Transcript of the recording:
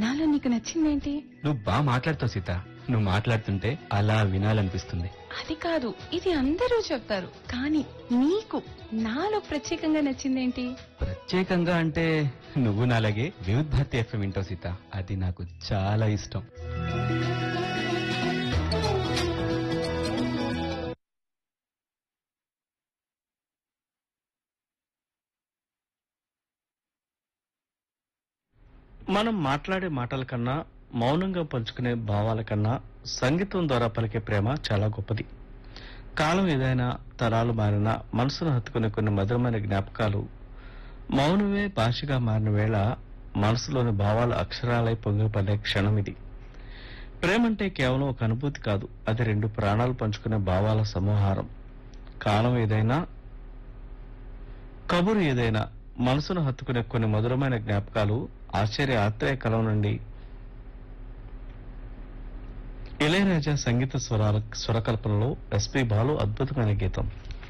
నాలో నీకు నచ్చిందేంటి నువ్వు బాగా మాట్లాడుతావు సీత నువ్వు మాట్లాడుతుంటే అలా వినాలనిపిస్తుంది అది కాదు ఇది అందరూ చెప్తారు కానీ నీకు నాలో ప్రత్యేకంగా నచ్చిందేంటి ప్రత్యేకంగా అంటే నువ్వు నాలాగే వివిధ్ భారతి ఎఫ్ఎం వింటావు సీత అది నాకు చాలా ఇష్టం మనం మాట్లాడే మాటల కన్నా మౌనంగా పంచుకునే భావాల కన్నా సంగీతం ద్వారా పలికే ప్రేమ చాలా గొప్పది కాలం ఏదైనా తరాలు మారినా మనసును హత్తుకునే కొన్ని మధురమైన జ్ఞాపకాలు మౌనమే భాషగా మారిన వేళ మనసులోని భావాలు అక్షరాలై పొంగిపడే క్షణం ఇది ప్రేమంటే కేవలం ఒక అనుభూతి కాదు అది రెండు ప్రాణాలు పంచుకునే భావాల సమూహారం కాలం ఏదైనా కబురు ఏదైనా మనసును హత్తుకునే కొన్ని మధురమైన జ్ఞాపకాలు ఆశ్చర్య ఆత్రేయ కలం నుండి ఇళయరాజా సంగీత స్వరాల స్వరకల్పనలో ఎస్పి బాలు అద్భుతమైన గీతం